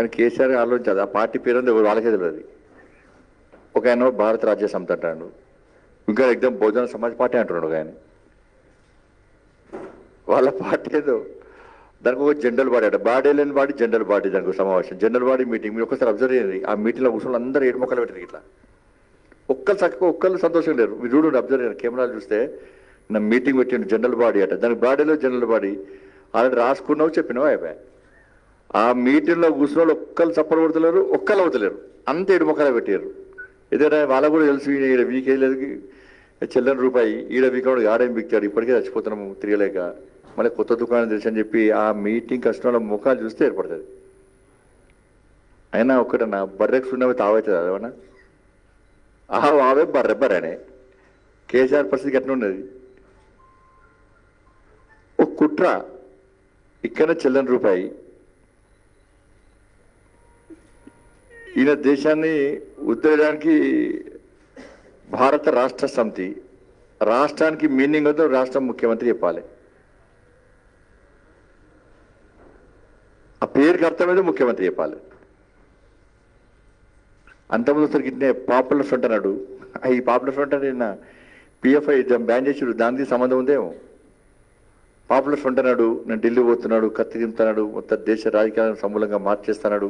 కానీ కేసీఆర్ ఆలోచించదు ఆ పార్టీ పేరు ఉంది ఎవరు వాళ్ళకే తెలియదు ఒక ఆయన భారత రాజ్య సమితి అంటాడు ఇంకా ఎగ్జామ్ బహుజన సమాజ్ పార్టీ అంటున్నాడు ఒక ఆయన వాళ్ళ పార్టీ ఏదో దానికి ఒక జనరల్ బాడీ అట బాడీ లేని బాడీ జనరల్ బాడీ దానికి ఒక సమావేశం జనరల్ బాడీ మీటింగ్ మీరు ఒకసారి అబ్జర్వ్ చేయండి ఆ మీటింగ్లో కూర్చొని అందరూ ఏడు మొక్కలు పెట్టారు ఇట్లా ఒక్కరు చక్కగా ఒక్కళ్ళు సంతోషం లేరు మీరు చూడండి అబ్జర్వ్ చేయండి కెమెరాలు చూస్తే నా మీటింగ్ పెట్టిండు జనరల్ బాడీ అట దానికి బాడీలో జనరల్ బాడీ ఆల్రెడీ రాసుకున్నావు చెప్పినావు అయిపోయా ఆ మీటింగ్లో కూర్చున్న వాళ్ళు ఒక్కళ్ళు చప్పలు కొడతలేరు ఒక్కళ్ళు అవుతలేరు అంత ఏడు మొక్కలు పెట్టారు ఏదైనా వాళ్ళకు కూడా తెలుసు ఈడ వీకే లేదు చెల్లని రూపాయి ఈడ వీకడు ఆడేం బిక్తాడు ఇప్పటికే చచ్చిపోతున్నాము తిరగలేక మళ్ళీ కొత్త దుకాణం తెలుసు అని చెప్పి ఆ మీటింగ్ కష్టంలో ముఖాలు చూస్తే ఏర్పడుతుంది అయినా ఒక్కటన్నా బర్రెకు సున్నవి తావవుతుంది అదేమన్నా ఆ ఆవే బర్రె బర్రెనే కేసీఆర్ పరిస్థితి ఎట్లా ఉన్నది ఒక కుట్ర ఇక్కడ చెల్లని రూపాయి ఈయన దేశాన్ని ఉద్ధరించడానికి భారత రాష్ట్ర సమితి రాష్ట్రానికి మీనింగ్ వద్ద రాష్ట్ర ముఖ్యమంత్రి చెప్పాలి ఆ పేరుకి అర్థమైతే ముఖ్యమంత్రి చెప్పాలి అంతకుముందు అసలు ఇట్నే పాపులర్ ఫ్రంట్ అన్నాడు ఆ ఈ పాపులర్ ఫ్రంట్ అంటే నిన్న పిఎఫ్ఐ బ్యాన్ చేసిరు దానికి సంబంధం ఉందేమో పాపులర్ ఫ్రంట్ అన్నాడు నేను ఢిల్లీ పోతున్నాడు కత్తి దింపుతున్నాడు మొత్తం దేశ రాజకీయాలను సమూలంగా మార్చేస్తున్నాడు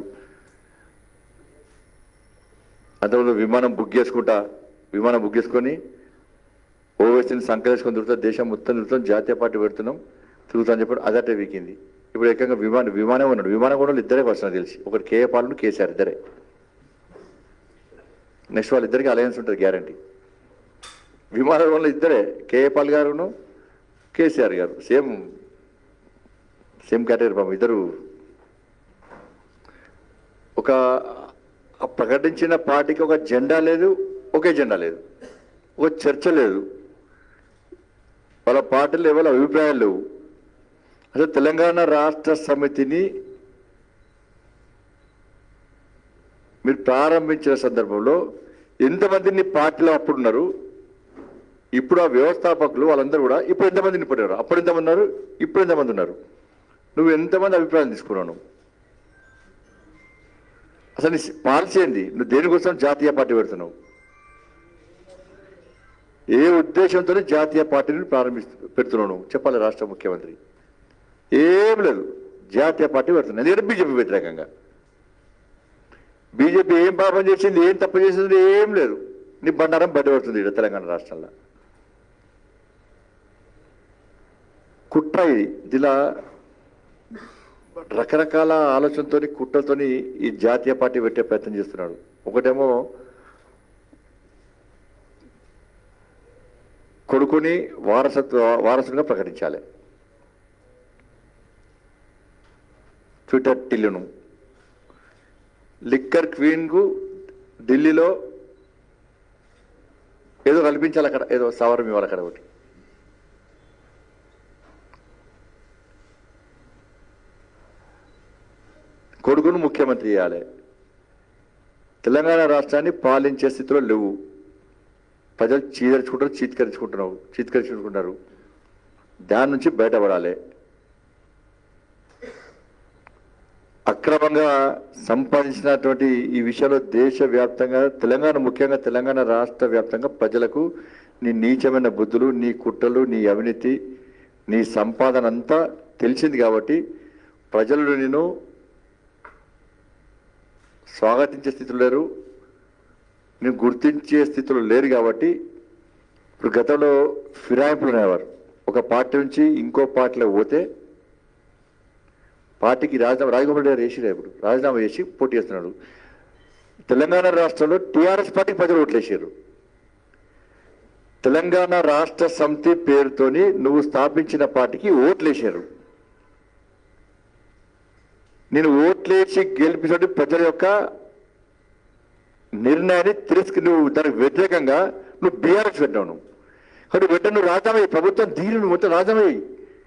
అంతకుముందు విమానం బుక్ చేసుకుంటా విమానం బుక్ చేసుకొని ఓవైసీని సంకలేసుకొని తిరుగుతా దేశం మొత్తం తిరుగుతాం జాతీయ పార్టీ పెడుతున్నాం తిరుగుతా అని చెప్పాడు అదటే వీకింది ఇప్పుడు ఏకంగా విమానం విమానం ఉన్నాడు విమానం కూడా ఇద్దరే పర్సనల్ తెలిసి ఒకటి కేఏ పాలన కేసీఆర్ ఇద్దరే నెక్స్ట్ వాళ్ళిద్దరికి అలయన్స్ ఉంటుంది గ్యారంటీ విమానం వల్ల ఇద్దరే కేఏ పాల్ గారును కేసీఆర్ గారు సేమ్ సేమ్ కేటగిరీ పాపం ఇద్దరు ఒక ఆ ప్రకటించిన పార్టీకి ఒక జెండా లేదు ఒకే జెండా లేదు ఒక చర్చ లేదు వాళ్ళ పార్టీలు ఎవరి అభిప్రాయాలు లేవు అసలు తెలంగాణ రాష్ట్ర సమితిని మీరు ప్రారంభించిన సందర్భంలో ఎంతమందిని పార్టీలో అప్పుడు ఉన్నారు ఇప్పుడు ఆ వ్యవస్థాపకులు వాళ్ళందరూ కూడా ఇప్పుడు ఎంతమంది నింపడారు అప్పుడు ఎంతమంది ఉన్నారు ఇప్పుడు ఎంతమంది ఉన్నారు నువ్వు ఎంతమంది అభిప్రాయం తీసుకున్నావు నువ్వు? అసలు నీ పాలసీ ఏంది నువ్వు దేనికోసం జాతీయ పార్టీ పెడుతున్నావు ఏ ఉద్దేశంతో జాతీయ పార్టీని ప్రారంభిస్తు పెడుతున్నావు నువ్వు చెప్పాలి రాష్ట్ర ముఖ్యమంత్రి ఏం లేదు జాతీయ పార్టీ పెడుతున్నావు ఎందుకంటే బీజేపీ వ్యతిరేకంగా బీజేపీ ఏం పాపం చేసింది ఏం తప్పు చేసింది ఏం లేదు నీ బండారం బయటపడుతుంది ఇక్కడ తెలంగాణ రాష్ట్రంలో కుట్ర ఇది ఇలా రకరకాల ఆలోచనతోని కుట్రతోని ఈ జాతీయ పార్టీ పెట్టే ప్రయత్నం చేస్తున్నాడు ఒకటేమో కొడుకుని వారసత్వ వారసునిగా ప్రకటించాలి ట్విట్టర్ టిల్లును లిక్కర్ క్వీన్కు ఢిల్లీలో ఏదో కల్పించాలి అక్కడ ఏదో సవరం ఇవ్వాలి అక్కడ ఒకటి కొడుకును ముఖ్యమంత్రి చేయాలి తెలంగాణ రాష్ట్రాన్ని పాలించే స్థితిలో లేవు ప్రజలు చీదరించుకుంటారు చీత్కరించుకుంటున్నావు చీత్కరించుకుంటున్నారు దాని నుంచి బయటపడాలి అక్రమంగా సంపాదించినటువంటి ఈ విషయంలో దేశవ్యాప్తంగా తెలంగాణ ముఖ్యంగా తెలంగాణ రాష్ట్ర వ్యాప్తంగా ప్రజలకు నీ నీచమైన బుద్ధులు నీ కుట్రలు నీ అవినీతి నీ సంపాదన అంతా తెలిసింది కాబట్టి ప్రజలు నేను స్వాగతించే స్థితిలో లేరు నేను గుర్తించే స్థితిలో లేరు కాబట్టి ఇప్పుడు గతంలో ఫిరాయింపులు అనేవారు ఒక పార్టీ నుంచి ఇంకో పార్టీలో పోతే పార్టీకి రాజీనామా రాజగోపాల్ రెడ్డి గారు వేసిరు ఇప్పుడు రాజీనామా చేసి పోటీ చేస్తున్నాడు తెలంగాణ రాష్ట్రంలో టీఆర్ఎస్ పార్టీకి ప్రజలు ఓట్లేసారు తెలంగాణ రాష్ట్ర సమితి పేరుతోని నువ్వు స్థాపించిన పార్టీకి ఓట్లేసారు నేను ఓట్లేసి గెలిపించిన ప్రజల యొక్క నిర్ణయాన్ని తిరస్క నువ్వు దానికి వ్యతిరేకంగా నువ్వు బీఆర్ఎస్ పెట్టావు నువ్వు కాబట్టి వెంటనే నువ్వు రాజీనామా చేయి. ప్రభుత్వం దీని నువ్వు మొత్తం రాజీనామా చేయి.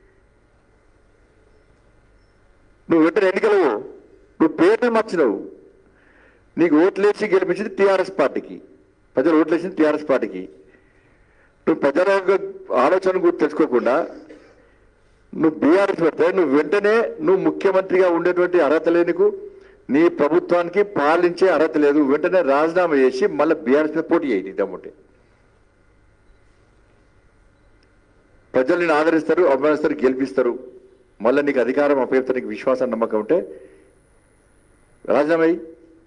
నువ్వు వెంటనే ఎన్నికలు నువ్వు పేరుని మార్చినావు నీకు ఓట్లేసి గెలిపించింది టీఆర్ఎస్ పార్టీకి ప్రజలు ఓట్లేసింది టీఆర్ఎస్ పార్టీకి నువ్వు ప్రజల యొక్క ఆలోచన గురించి తెలుసుకోకుండా నువ్వు బీఆర్ఎస్ పెడితే నువ్వు వెంటనే నువ్వు ముఖ్యమంత్రిగా ఉండేటువంటి అర్హత లేనికు నీ ప్రభుత్వానికి పాలించే అర్హత లేదు వెంటనే రాజీనామా చేసి మళ్ళీ బీఆర్ఎస్ మీద పోటీ చేయి దమ్ముంటే ప్రజలు నేను ఆదరిస్తారు అభిమానిస్తారు గెలిపిస్తారు మళ్ళీ నీకు అధికారం అప్పగిస్తారు నీకు విశ్వాసం నమ్మకం ఉంటే రాజీనామా అయ్యి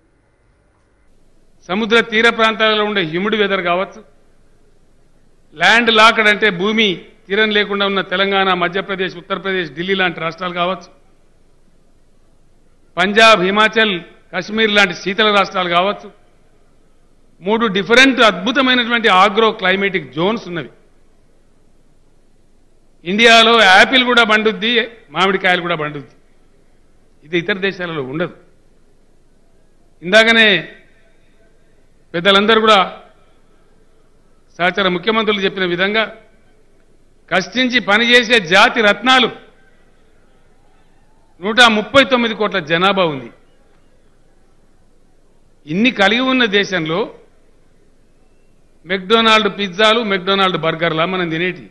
సముద్ర తీర ప్రాంతాలలో ఉండే హ్యూమిడ్ వెదర్ కావచ్చు ల్యాండ్ లాక్డ్ అంటే భూమి తీరం లేకుండా ఉన్న తెలంగాణ మధ్యప్రదేశ్ ఉత్తరప్రదేశ్ ఢిల్లీ లాంటి రాష్ట్రాలు కావచ్చు పంజాబ్ హిమాచల్ కాశ్మీర్ లాంటి శీతల రాష్ట్రాలు కావచ్చు మూడు డిఫరెంట్ అద్భుతమైనటువంటి ఆగ్రో క్లైమేటిక్ జోన్స్ ఉన్నవి ఇండియాలో యాపిల్ కూడా పండుద్ది మామిడికాయలు కూడా పండుద్ది ఇది ఇతర దేశాలలో ఉండదు ఇందాకనే పెద్దలందరూ కూడా సహచర ముఖ్యమంత్రులు చెప్పిన విధంగా కష్టించి పనిచేసే జాతి రత్నాలు నూట ముప్పై తొమ్మిది కోట్ల జనాభా ఉంది ఇన్ని కలిగి ఉన్న దేశంలో మెక్డొనాల్డ్ పిజ్జాలు మెక్డొనాల్డ్ బర్గర్లా మనం తినేటి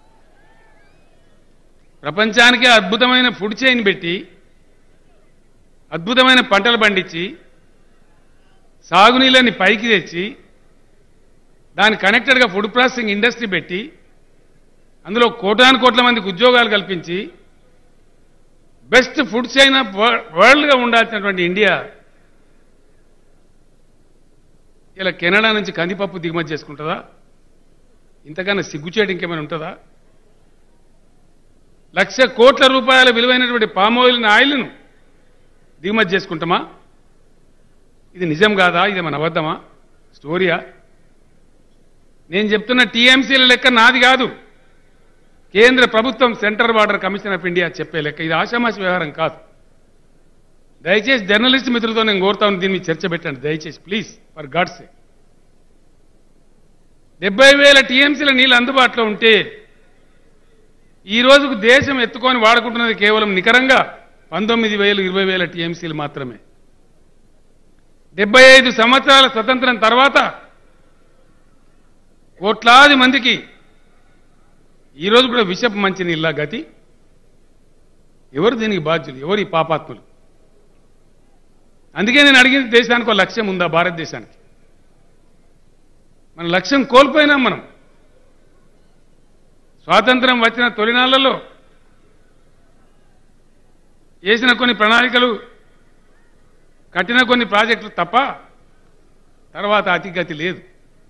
ప్రపంచానికే అద్భుతమైన ఫుడ్ చైన్ పెట్టి అద్భుతమైన పంటలు పండించి సాగునీళ్ళని పైకి తెచ్చి దాని కనెక్టెడ్గా ఫుడ్ ప్రాసెసింగ్ ఇండస్ట్రీ పెట్టి అందులో కోటాను కోట్ల మందికి ఉద్యోగాలు కల్పించి బెస్ట్ ఫుడ్ చైన్ ఆఫ్ వరల్డ్గా ఉండాల్సినటువంటి ఇండియా ఇలా కెనడా నుంచి కందిపప్పు దిగుమతి చేసుకుంటుందా ఇంతకన్నా సిగ్గుచేటు ఇంకేమైనా ఉంటుందా లక్ష కోట్ల రూపాయల విలువైనటువంటి పామాయిల్ ఆయిల్ను దిగుమతి చేసుకుంటామా ఇది నిజం కాదా ఇది మన అబద్ధమా స్టోరీయా నేను చెప్తున్న టీఎంసీల లెక్క నాది కాదు కేంద్ర ప్రభుత్వం central border commission of India చెప్పే లెక్క ఇది ఆషామాషి వ్యవహారం కాదు దయచేసి జర్నలిస్ట్ మిత్రులతో నేను కోరుతాను దీన్ని చర్చ పెట్టండి దయచేసి ప్లీజ్ ఫర్ గాడ్స్ డెబ్బై వేల టీఎంసీల నీళ్ళు అందుబాటులో ఉంటే ఈ రోజుకు దేశం ఎత్తుకొని వాడుకుంటున్నది కేవలం నికరంగా పంతొమ్మిది వేలు ఇరవై వేల టీఎంసీలు మాత్రమే డెబ్బై ఐదు సంవత్సరాల స్వతంత్రం తర్వాత కోట్లాది మందికి ఈరోజు కూడా విషపు మంచినీళ్ళ గతి ఎవరు దీనికి బాధ్యులు ఎవరు ఈ పాపాత్ములు అందుకే నేను అడిగింది దేశానికి ఒక లక్ష్యం ఉందా భారతదేశానికి మన లక్ష్యం కోల్పోయినాం మనం స్వాతంత్రం వచ్చిన తొలినాళ్లలో వేసిన కొన్ని ప్రణాళికలు కట్టిన కొన్ని ప్రాజెక్టులు తప్ప తర్వాత అతిగతి లేదు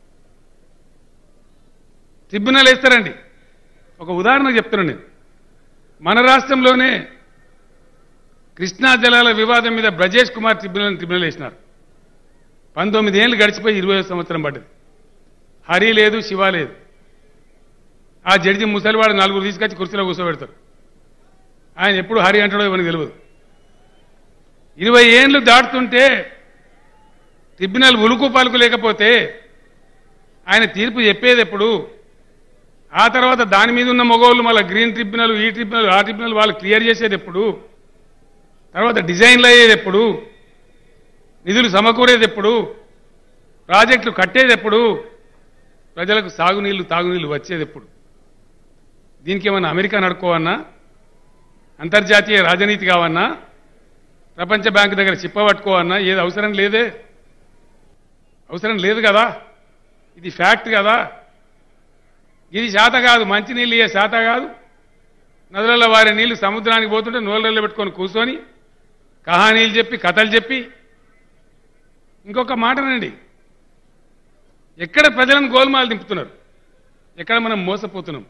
ట్రిబ్యునల్ వేస్తారండి ఒక ఉదాహరణ చెప్తున్నాను నేను మన రాష్ట్రంలోనే కృష్ణా జలాల వివాదం మీద బ్రజేష్ కుమార్ ట్రిబ్యునల్ ట్రిబ్యునల్ వేసినారు పంతొమ్మిది ఏళ్ళు గడిచిపోయి ఇరవై సంవత్సరం పడ్డది హరి లేదు శివ లేదు ఆ జడ్జి ముసలివాడు నలుగురు తీసుకొచ్చి కుర్చీలో కూర్చోబెడతారు ఆయన ఎప్పుడు హరి అంటాడో ఇవన్నీ తెలియదు ఇరవై ఏండ్లు దాటుతుంటే ట్రిబ్యునల్ ఉలుకు పలుకు లేకపోతే ఆయన తీర్పు చెప్పేది ఎప్పుడు ఆ తర్వాత దాని మీద ఉన్న మగవాళ్ళు మళ్ళీ గ్రీన్ ట్రిబ్యునల్ ఈ ట్రిబ్యునల్ ఆ ట్రిబ్యునల్ వాళ్ళు క్లియర్ చేసేది ఎప్పుడు తర్వాత డిజైన్లు అయ్యేది ఎప్పుడు నిధులు సమకూరేది ఎప్పుడు ప్రాజెక్టులు కట్టేది ఎప్పుడు ప్రజలకు సాగునీళ్లు తాగునీళ్లు వచ్చేది ఎప్పుడు దీనికి ఏమన్నా అమెరికా నడుకోవన్నా అంతర్జాతీయ రాజనీతి కావన్నా ప్రపంచ బ్యాంకు దగ్గర చిప్పబట్టుకోవన్నా ఏది అవసరం లేదే అవసరం లేదు కదా ఇది ఫ్యాక్ట్ కదా ఇది శాత కాదు మంచినీళ్ళు ఇయ్యే శాత కాదు నదులలో వారి నీళ్లు సముద్రానికి పోతుంటే నోళ్ళల్లో పెట్టుకొని కూర్చొని కహానీలు చెప్పి కథలు చెప్పి ఇంకొక మాటనండి ఎక్కడ ప్రజలను గోల్మాలు దింపుతున్నారు ఎక్కడ మనం మోసపోతున్నాం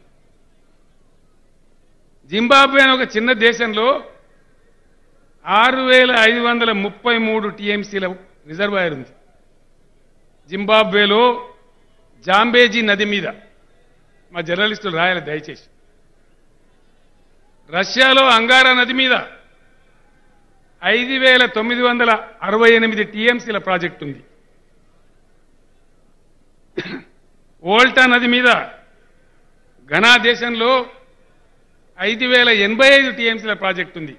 జింబాబ్వే అనే ఒక చిన్న దేశంలో ఆరు వేల ఐదు వందల ముప్పై మూడు టీఎంసీల రిజర్వాయర్ ఉంది జింబాబ్వేలో జాంబేజీ నది మీద మా జర్నలిస్టులు రాయాలి దయచేసి రష్యాలో అంగారా నది మీద ఐదు వేల తొమ్మిది వందల అరవై ఎనిమిది టీఎంసీల ప్రాజెక్ట్ ఉంది ఓల్టా నది మీద ఘనా దేశంలో ఐదు వేల ఎనభై ఐదు టీఎంసీల ప్రాజెక్ట్ ఉంది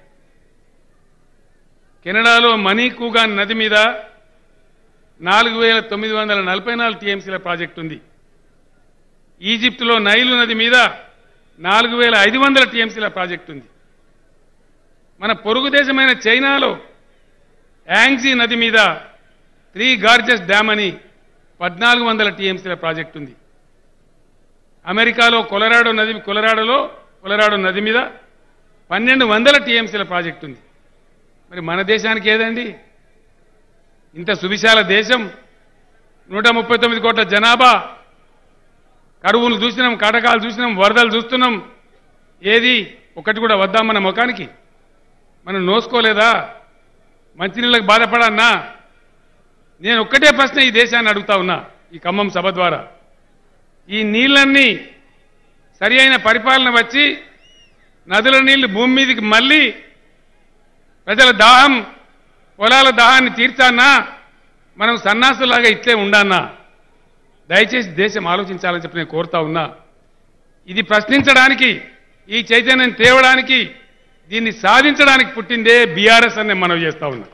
కెనడాలో మణికూగాన్ నది మీద నాలుగు వేల తొమ్మిది వందల నలభై నాలుగు టీఎంసీల ప్రాజెక్ట్ ఉంది ఈజిప్టులో నైలు నది మీద నాలుగు వేల ఐదు వందల టీఎంసీల ప్రాజెక్ట్ ఉంది మన పొరుగు దేశమైన చైనాలో యాంగ్జీ నది మీద త్రీ గార్జెస్ డ్యామ్ అని పద్నాలుగు వందల టీఎంసీల ప్రాజెక్ట్ ఉంది అమెరికాలో కొలరాడో నది కొలరాడోలో కొలరాడో నది మీద పన్నెండు వందల టీఎంసీల ప్రాజెక్ట్ ఉంది మరి మన దేశానికి ఏదండి ఇంత సువిశాల దేశం నూట ముప్పై తొమ్మిది కోట్ల జనాభా కరువులు చూసినాం కాటకాలు చూసినాం వరదలు చూస్తున్నాం ఏది ఒకటి కూడా వద్దాం మన ముఖానికి మనం నోసుకోలేదా మంచినీళ్ళకి బాధపడన్నా నేను ఒక్కటే ప్రశ్న ఈ దేశాన్ని అడుగుతా ఉన్నా ఈ ఖమ్మం సభ ద్వారా ఈ నీళ్ళన్నీ సరి అయిన పరిపాలన వచ్చి నదుల నీళ్లు భూమి మీదకి మళ్ళీ ప్రజల దాహం పొలాల దాహాన్ని తీర్చానా మనం సన్నాసులాగా ఇట్లే ఉండన్నా దయచేసి దేశం ఆలోచించాలని చెప్పి నేను కోరుతా ఉన్నా ఇది ప్రశ్నించడానికి ఈ చైతన్యం తేవడానికి దీన్ని సాధించడానికి పుట్టిందే బీఆర్ఎస్ అని నేను మనవి చేస్తా ఉన్నా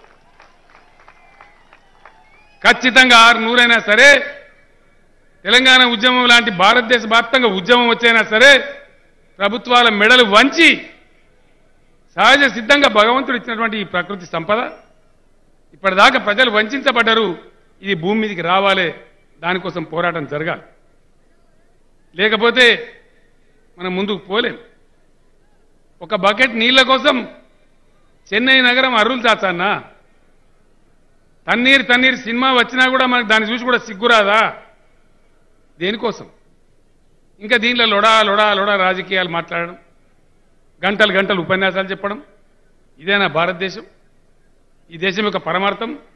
ఖచ్చితంగా ఆరు నూరైనా సరే తెలంగాణ ఉద్యమం లాంటి భారతదేశ వ్యాప్తంగా ఉద్యమం వచ్చైనా సరే ప్రభుత్వాల మెడలు వంచి సహజ సిద్ధంగా భగవంతుడు ఇచ్చినటువంటి ఈ ప్రకృతి సంపద ఇప్పటిదాకా ప్రజలు వంచబడ్డారు ఇది భూమి మీదకి రావాలే దానికోసం పోరాటం జరగాలి లేకపోతే మనం ముందుకు పోలేం ఒక బకెట్ నీళ్ల కోసం చెన్నై నగరం అరువులు చాచన్నా తన్నీరు తన్నీరు సినిమా వచ్చినా కూడా మనకు దాన్ని చూసి కూడా సిగ్గురాదా దేనికోసం ఇంకా దీనిలో లొడా లొడా లొడా రాజకీయాలు మాట్లాడడం గంటలు గంటలు ఉపన్యాసాలు చెప్పడం ఇదేనా భారతదేశం ఈ దేశం యొక్క పరమార్థం